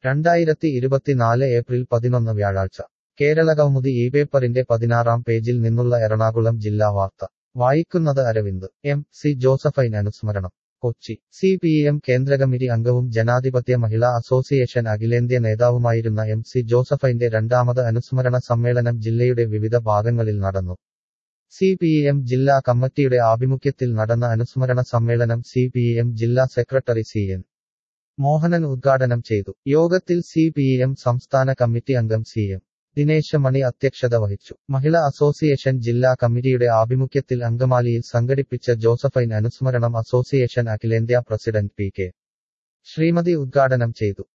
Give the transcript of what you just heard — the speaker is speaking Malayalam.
രണ്ടായിരത്തി ഇരുപത്തിനാല് ഏപ്രിൽ പതിനൊന്ന് വ്യാഴാഴ്ച കേരളകൗമുദി ഈ പേപ്പറിന്റെ പതിനാറാം പേജിൽ നിന്നുള്ള എറണാകുളം ജില്ലാ വാർത്ത വായിക്കുന്നത് അരവിന്ദ് എം സി ജോസഫൈൻ അനുസ്മരണം കൊച്ചി സി പി എം കേന്ദ്രകമ്മിറ്റി അംഗവും ജനാധിപത്യ മഹിളാ അസോസിയേഷൻ അഖിലേന്ത്യാ നേതാവുമായിരുന്ന എം സി ജോസഫൈന്റെ രണ്ടാമത് അനുസ്മരണ സമ്മേളനം ജില്ലയുടെ വിവിധ ഭാഗങ്ങളിൽ നടന്നു സി പി എം ജില്ലാ കമ്മിറ്റിയുടെ ആഭിമുഖ്യത്തിൽ നടന്ന അനുസ്മരണ സമ്മേളനം സി പി എം ജില്ലാ സെക്രട്ടറി സി എൻ മോഹനൻ ഉദ്ഘാടനം ചെയ്തു യോഗത്തിൽ സി പി എം സംസ്ഥാന കമ്മിറ്റി അംഗം സി എം ദിനേശ മണി അധ്യക്ഷത വഹിച്ചു മഹിളാ അസോസിയേഷൻ ജില്ലാ കമ്മിറ്റിയുടെ ആഭിമുഖ്യത്തിൽ അങ്കമാലിയിൽ സംഘടിപ്പിച്ച ജോസഫൈൻ അനുസ്മരണം അസോസിയേഷൻ അഖിലേന്ത്യാ പ്രസിഡന്റ് പി കെ ശ്രീമതി ഉദ്ഘാടനം ചെയ്തു